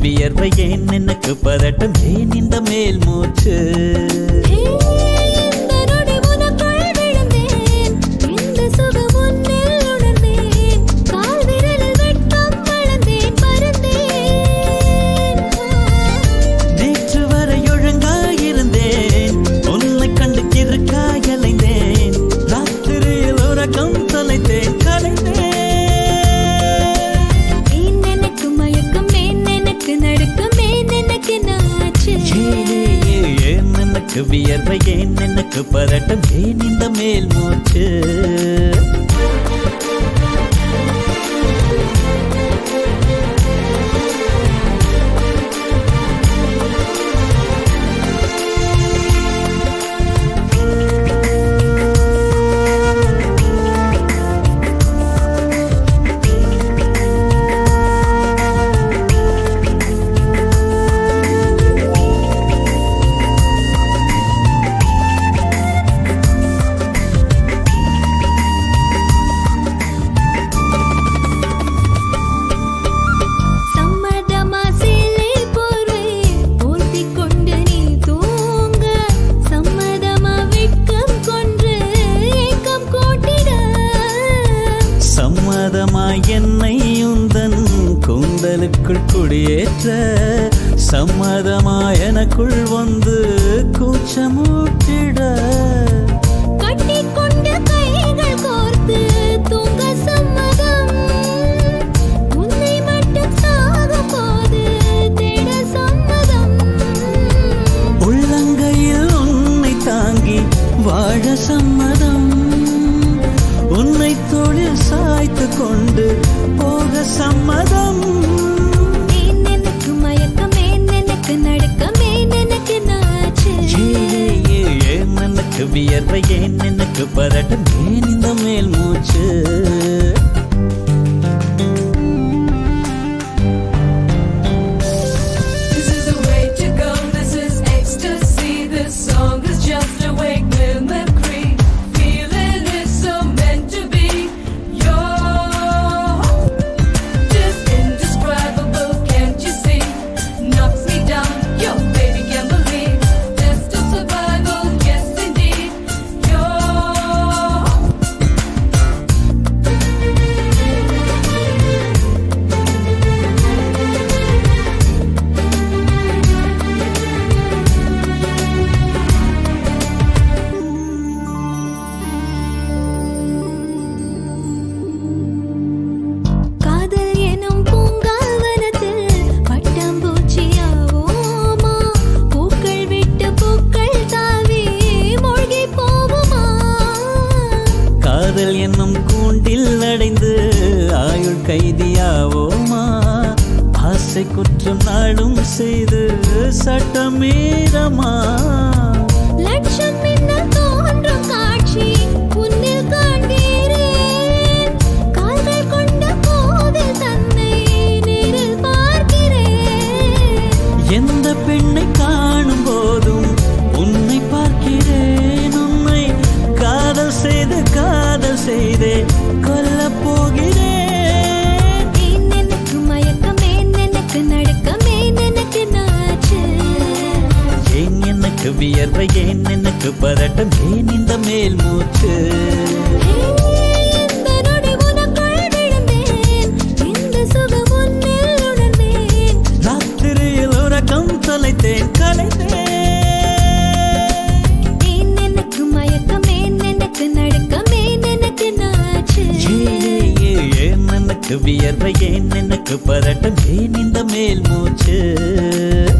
வியர்வை ஏன் எனக்கு பதட்டம் ஏன் இந்த மேல் மூச்சு இந்த நொடி உனக்குள் விழுந்தேன் இந்த சுகம் உன்னில் உணர்ந்தேன் கால் விரலில் வெட்கம் வளர்ந்தேன் பறந்தேன் நேற்று வரை ஒழுங்காயிருந்தேன் உன்னை கண்டு கிறுக்காய் அலைந்தேன் ராத்திரியில் உறக்கம் தொலைத்தேன் கலைந்தேன் ஏன் எனக்கு மயக்கம் ஏன் எனக்கு நடுக்கம் ஏன் எனக்கு நாச்சு ஏ, ஏ, ஏன் எனக்கு வியர்வை ஏன் எனக்கு பதட்டம் ஏன் இந்த மேல் மூச்சு சம்மதமா சேலை போர்வை போர்த்திக் கொண்டு நீ தூங்க சம்மதமா வெட்கம் கொன்று ஏக்கம் கூட்டிட சம்மதமாய் என்னை உந்தன் கூந்தலுக்குள் குடியேற்ற சம்மதமாய் எனக்குள் வந்து கூச்சமூட்டிட கட்டிக்கொண்டு கைகள் கோர்த்து தூங்க சம்மதம் உன்னை மட்டும் சாகும் போது தேட சம்மதம் உள்ளங்கையில் உன்னை தாங்கி வாழ சம்மதம் உன்னை தோளில் சாய்த்து கொண்டு போக சம்மதம் ஏன் எனக்கு மயக்கம் ஏன் எனக்கு நடுக்கம் ஏன் எனக்கு நாச்சு ஏ, ஏ, ஏன் எனக்கு வியர்வை ஏன் எனக்கு பதட்டம் ஏன் இந்த மேல் மூச்சு This is the way to go. This is ecstasy. This song is just a wake mimicry. Feeling is so meant to be. You're just indescribable. Can't you see? Knocks me down. Yo, baby, can't believe. Just a survival. Yes, indeed. You're காதல் எனும் பூங்காவனத்தில் பட்டாம்பூச்சியாவோமா பூக்கள் விட்டு பூக்கள் தாவி மூழ்கி போகுமா காதல் என்னும் கூண்டில் அடைந்து ஆயுள் கைதியாவோமா ஆசை குற்றம் நாடும் செய்து சட்டமீறமா லட்சம் மின்னல் தோன்றும் காட்சி உன்னில் காண்கிறேன் கால்கள் கொண்ட கோவில் தன்னை நேரில் பார்க்கிறேன் எந்த பெண்ணை காணும் போதும் உன்னை பார்க்கிறேன் உன்னை காதல் செய்து காதல் செய்தே கொல்லப் போகிறேன் ஏன் எனக்கு மயக்கம் ஏன் எனக்கு நடுக்கம் ஏன் எனக்கு நாச்சு ஏன் எனக்கு வியர்வை ஏன் எனக்கு பதட்டம் ஏன் இந்த மேல் மூச்சு இந்த நொடி உனக்குள் விழுந்தேன் இந்த சுகம் உன்னில் உணர்ந்தேன் ராத்திரியில் உறக்கம் தொலைத்தேன் கலைந்தேன் ஏன் எனக்கு மயக்கம் ஏன் எனக்கு நடுக்கம் ஏன் எனக்கு நாச்சு ஏ, ஏ, ஏன் எனக்கு வியர்வை ஏன் எனக்கு பதட்டம் ஏன் இந்த மேல் மூச்சு